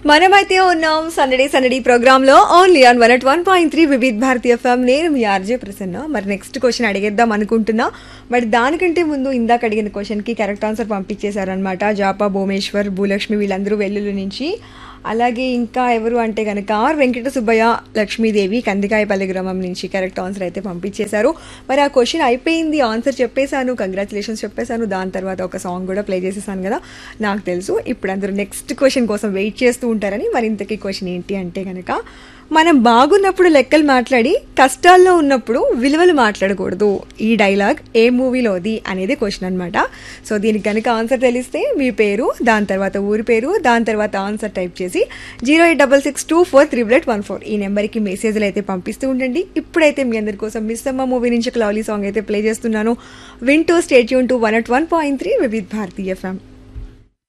మనమైతే ఉన్నాం సందడి సందడి ప్రోగ్రామ్ లో only on one at one point three Vividh Bharati FM నేను మీ ఆర్జే ప్రసన్న మరి నెక్స్ట్ క్వశ్చన్ అడిగేద్దాం అనుకుంటున్నా బట్ దానికంటే ముందు ఇందాక అడిగిన క్వశ్చన్ కి కరెక్ట్ ఆన్సర్ పంపించేశారనమాట జాపా భువనేశ్వర్ భూలక్ష్మి వీళ్ళందరూ వెల్లుల్లి నుంచి అలాగే ఇంకా ఎవరు అంటే కనుక ఆర్ వెంకట సుబ్బయ్య లక్ష్మీదేవి కందికాయపల్లి గ్రామం నుంచి కరెక్ట్ ఆన్సర్ అయితే పంపించేశారు మరి ఆ క్వశ్చన్ అయిపోయింది ఆన్సర్ చెప్పేశాను కంగ్రాచులేషన్స్ చెప్పేశాను దాని తర్వాత ఒక సాంగ్ కూడా ప్లే చేసేసాను కదా నాకు తెలుసు ఇప్పుడు అందరూ నెక్స్ట్ క్వశ్చన్ కోసం వెయిట్ చేస్తూ ఉంటారని మరి ఇంతకీ క్వశ్చన్ ఏంటి అంటే కనుక మనం బాగున్నప్పుడు లెక్కలు మాట్లాడి కష్టాల్లో ఉన్నప్పుడు విలువలు మాట్లాడకూడదు ఈ డైలాగ్ ఏ మూవీలోది అనేది క్వశ్చన్ అనమాట సో దీనికి కనుక ఆన్సర్ తెలిస్తే మీ పేరు దాని తర్వాత ఊరి పేరు దాని తర్వాత ఆన్సర్ టైప్ చేసి zero eight double six two four triple eight one four ఈ నెంబర్కి మెసేజ్లు అయితే పంపిస్తూ ఉండండి ఇప్పుడైతే మీ అందరి కోసం మిస్ అమ్మ మూవీ నుంచి ఒక లవ్లీ సాంగ్ అయితే ప్లే చేస్తున్నాను వింటూ stay tune to one at one point three Vividh Bharati FM